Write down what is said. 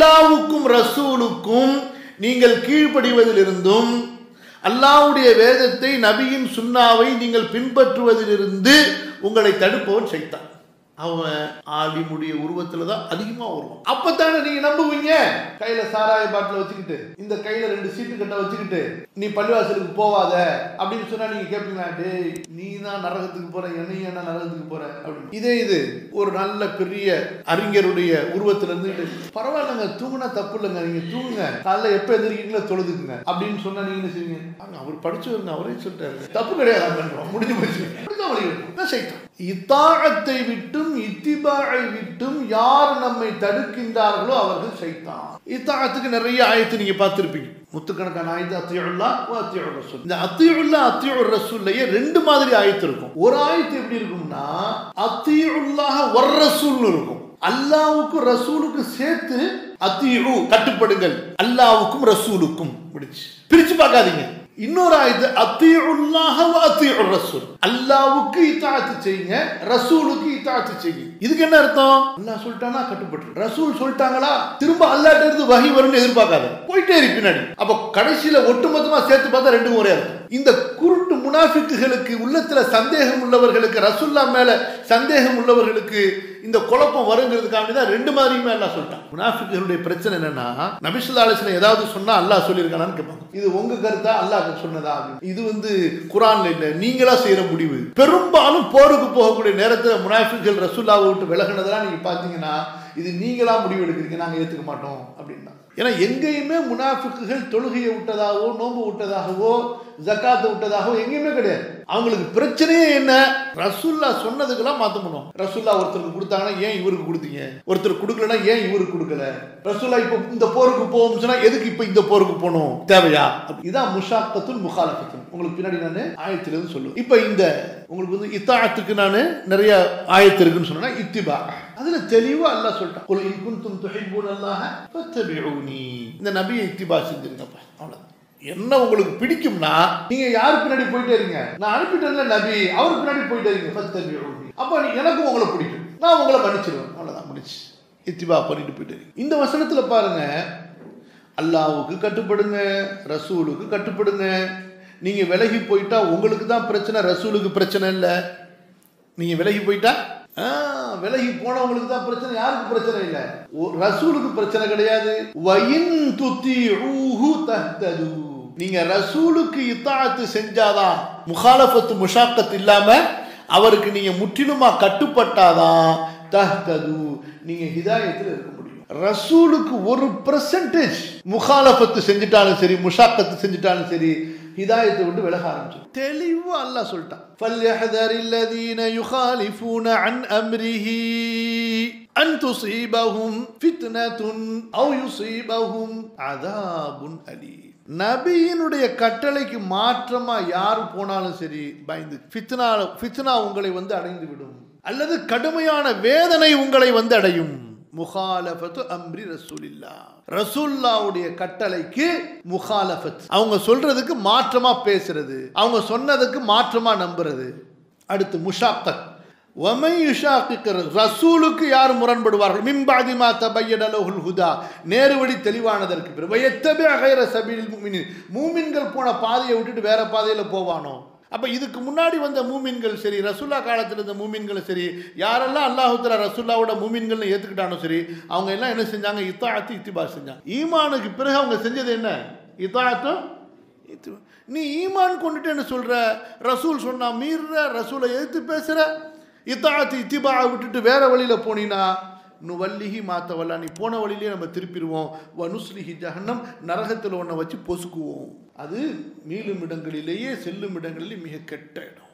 அல்லாவுக்கும் ரசூலுக்கும் நீங்கள் கீழ்ப்படிவதிலிருந்தும் அல்லாஹ்வுடைய வேதத்தை நபியின் சுன்னாவை நீங்கள் பின்பற்றுவதிலிருந்து உங்களை தடுப்பவன் சைத்தான் அவன் ஆலிமுடைய உருவத்துல தான் அதிகமா வருவான் அப்பத்தானே நீங்க நம்புவீங்க கையில சாராய பாட்டில வச்சுக்கிட்டு இந்த கையில ரெண்டு சீட்டு கட்ட வச்சுக்கிட்டு நீ பள்ளிவாசலுக்கு போவாத அப்படின்னு சொன்னா நீங்க கேட்பீங்களா டேய் நீ தான் நரகத்துக்கு போற என்னையும் என்ன நரகத்துக்கு போற அப்படின்னு இதே இது ஒரு நல்ல பெரிய அறிஞருடைய உருவத்துல இருந்து பரவாயில்லைங்க தூங்குனா தப்பு இல்லைங்க நீங்க தூங்குங்க காலைல எப்ப எதிர்க்கீங்களோ தொழுதுக்குங்க அப்படின்னு சொன்னா நீங்க என்ன செய்வீங்க ஆங்க, அவர் படிச்சவருங்க அவரே சொல்லிட்டாரு தப்பு கிடையாது அப்படின்றோம். முடிஞ்சு போச்சு இப்படிதான் வழிகட்டும். இதான் சைத்தான். இத்தாஅத்தை விட்டும் இத்திபாயை விட்டும் யார் நம்மை தடுக்கின்றார்களோ அவர்கள் சைத்தான் இத்தாஅத்துக்கு நிறைய ஆயத்து நீங்க பார்த்திருப்பீங்க முத்துக்கணக்கான ஆயத்து அத்தியுல்லா அத்தியுர் ரசூல் இந்த அத்தியுல்லா அத்தியுர் ரசூல்லையே ரெண்டு மாதிரி ஆயத்து இருக்கும் ஒரு ஆயத்து எப்படி இருக்கும்னா அத்தியுல்லாஹ வர் ரசூல்னு இருக்கும் அல்லாவுக்கும் ரசூலுக்கும் சேர்த்து அத்தியு கட்டுப்படுங்கள் அல்லாவுக்கும் ரசூலுக்கும் பிடிச்சு பிரிச்சு பார்க்காதீங்க இன்னொரு ஆயுது அத்தியுல்லாஹ அத்தியுர் ரசூல் அல்லாவுக்கு இத்தாத்து செய்யுங்க ரசூலுக்கு இத்தாத்து செய்யுங்க இதுக்கு என்ன அர்த்தம் அல்லாஹ் சொல்லிட்டானா கட்டுப்பட்டு ரசூல் சொல்லிட்டாங்களா திரும்ப அல்லாட்ட இருந்து வகை வரும்னு எதிர்பார்க்காத போயிட்டே இரு பின்னாடி அப்ப கடைசியில ஒட்டுமொத்தமா சேர்த்து பார்த்தா ரெண்டும் ஒரே அர்த்தம் இந்த குருட்டு முனாஃபிக்குகளுக்கு உள்ளத்துல சந்தேகம் உள்ளவர்களுக்கு ரசூல்லா மேல சந்தேகம் உள்ளவர்களுக்கு இந்த குழப்பம் வருங்கிறதுக்காண்டி தான் ரெண்டு மாதிரியுமே அல்லாஹ் சொல்லிட்டான் முனாஃபிக்குகளுடைய பிரச்சனை என்னன்னா நபிசுல்லா அலிஸ்லாம் ஏதாவது சொன்னா அல்லாஹ் சொல்லியிருக்கானான்னு கேட்பாங்க இது உங்க கருத்தா அல்லாஹ் சொன்னதா அப்படின்னு. இது வந்து குரான்ல இல்ல நீங்களா செய்யற முடிவு பெரும்பாலும் போருக்கு போகக்கூடிய நேரத்துல முனாஃபிக்குகள் ரசூல்லாவை விட்டு விலகினதெல்லாம் நீங்க பாத்தீங்கன்னா இது நீங்களா முடிவு எடுக்கிறீங்க நாங்க ஏத்துக்க மாட்டோம் அப்படின்னா ஏன்னா எங்கேயுமே முனாஃபிக்குகள் தொழுகையை விட்டதாகவோ நோன்பு விட்டதாகவோ ஜக்காத்தை விட்டதாகவோ எங்கேயுமே கிடையாது அவங்களுக்கு பிரச்சனையே என்ன ரசுல்லா சொன்னதுக்கெல்லாம் மாத்த பண்ணுவோம் ரசுல்லா ஒருத்தருக்கு கொடுத்தாங்கன்னா ஏன் இவருக்கு கொடுத்தீங்க ஒருத்தர் கொடுக்கலன்னா ஏன் இவருக்கு கொடுக்கல ரசுல்லா இப்போ இந்த போருக்கு போகும் சொன்னா எதுக்கு இப்போ இந்த போருக்கு போகணும் தேவையா அப்படி. இதான் முஷாக்கத்துல் முகாலக்கத்தும் உங்களுக்கு பின்னாடி நான் ஆயத்திலிருந்து சொல்லுவேன் இப்போ இந்த உங்களுக்கு வந்து இத்தாத்துக்கு நான் நிறைய ஆயத்து இருக்குன்னு சொன்னா இத்திபா அதுல தெளிவா அல்லாஹ் சொல்லிட்டான் குல் இன் குன்தும் துஹிப்பூனல்லாஹ ஃபத்தபிஊனி இந்த நபியை இத்திபா செஞ்சிருங்கப்பா அவ்வளவுதான் என்ன உங்களுக்கு பிடிக்கும்னா நீங்க யார் பின்னாடி போயிட்டே இருங்க நான் அனுப்பிட்டேன்ல நபி அவர் பின்னாடி போயிட்டே இருங்க ஃபத்தபிஊனி அப்ப நீ- எனக்கும் உங்களை பிடிக்கும் நான் உங்களை மன்னிச்சிருவேன் அவ்வளவுதான் முடிச்சு இத்திபா பண்ணிட்டு போயிட்டு இருங்க. இந்த வசனத்துல பாருங்க அல்லாவுக்கு கட்டுப்படுங்க ரசூலுக்கு கட்டுப்படுங்க நீங்க விலகி போயிட்டா உங்களுக்கு தான் பிரச்சனை ரசூலுக்கு பிரச்சனை இல்லை நீங்க விலகி போயிட்டா ஆ, விலகி போனவங்களுக்கு தான் பிரச்சனை யாருக்கு பிரச்சனை இல்லை ஒ- ரசூலுக்கு பிரச்சனை கிடையாது வயின் துத்திஊஹு தஹ்தது நீங்க ரசூலுக்கு இத்தாத்து செஞ்சாதான் முகாலஃபத்து முஷாக்கத் இல்லாம அவருக்கு நீங்க முற்றிலுமா கட்டுப்பட்டாதான் தஹ்தது நீங்க ஹிதாயத்தில் இருக்க முடியும் ரசூலுக்கு ஒரு பெர்சன்டேஜ் முகாலஃபத்து செஞ்சுட்டாலும் சரி முஷாக்கத்து செஞ்சுட்டாலும் சரி ஹிதாயத்தை விட்டு விலக ஆரம்பிச்சு தெளிவா அல்லாஹ் சொல்லிட்டான் فَلْيَحْذَرِ الَّذِينَ يُخَالِفُونَ عَنْ أَمْرِهِ أَنْ تُصِيبَهُمْ فِتْنَةٌ أَوْ يُصِيبَهُمْ عَذَابٌ أَلِيمٌ நபியினுடைய கட்டளைக்கு மாற்றமா யார் போனாலும் சரி பயந்து ஃபித்னா ஃபித்னா உங்களை வந்து அடைந்து விடும் அல்லது கடுமையான வேதனை உங்களை வந்து அடையும் முகாலஃபத்து அம்ரி ரசூலில்லா ரசூல்லாவுடைய கட்டளைக்கு முகாலஃபத் அவங்க சொல்றதுக்கு மாற்றமா பேசுறது அவங்க சொன்னதுக்கு மாற்றமா நம்புறது அடுத்து முஷாக்கத் وَمَنْ يُشَاقِقِ الرَّسُولَ ரசூலுக்கு யார் முரண்படுவார்கள் மின்பாதி மா தபையன லஹுல் ஹுதா நேருவழி தெளிவானதற்கு பிறகு வயத்தபி அகைர சபீலில் மூமினின் மூமின்கள் போன பாதையை விட்டுட்டு வேற பாதையில போவானோ அப்ப இதுக்கு முன்னாடி வந்த மூமின்கள் சரி ரசூல்லா காலத்தில் இருந்த மூமின்களும் சரி யாரெல்லாம் அல்லாஹுத்தலா ரசூல்லாவோட மூமின்கள்னு ஏத்துக்கிட்டானோ சரி அவங்க எல்லாம் என்ன செஞ்சாங்க இத்தாத்து இத்திபா செஞ்சாங்க ஈமானுக்கு பிறகு அவங்க செஞ்சது என்ன இத்தாத்தும் இத்திபா. நீ ஈமான் கொண்டுட்டு என்ன சொல்ற ரசூல் சொன்னா மீறுற ரசூலை எதிர்த்து பேசுற இத்தாத்து இத்திபா விட்டுட்டு வேற வழியில போனீனா நுவல்லிஹி மாத்தவல்லா நீ போன வழியிலே நம்ம திருப்பிடுவோம் வனுஸ்லிஹி ஜஹன்னம் நரகத்தில் ஒன்றை வச்சு பொசுக்குவோம் அது மீளும் இடங்களிலேயே செல்லும் இடங்களிலே மிக கெட்ட இடம்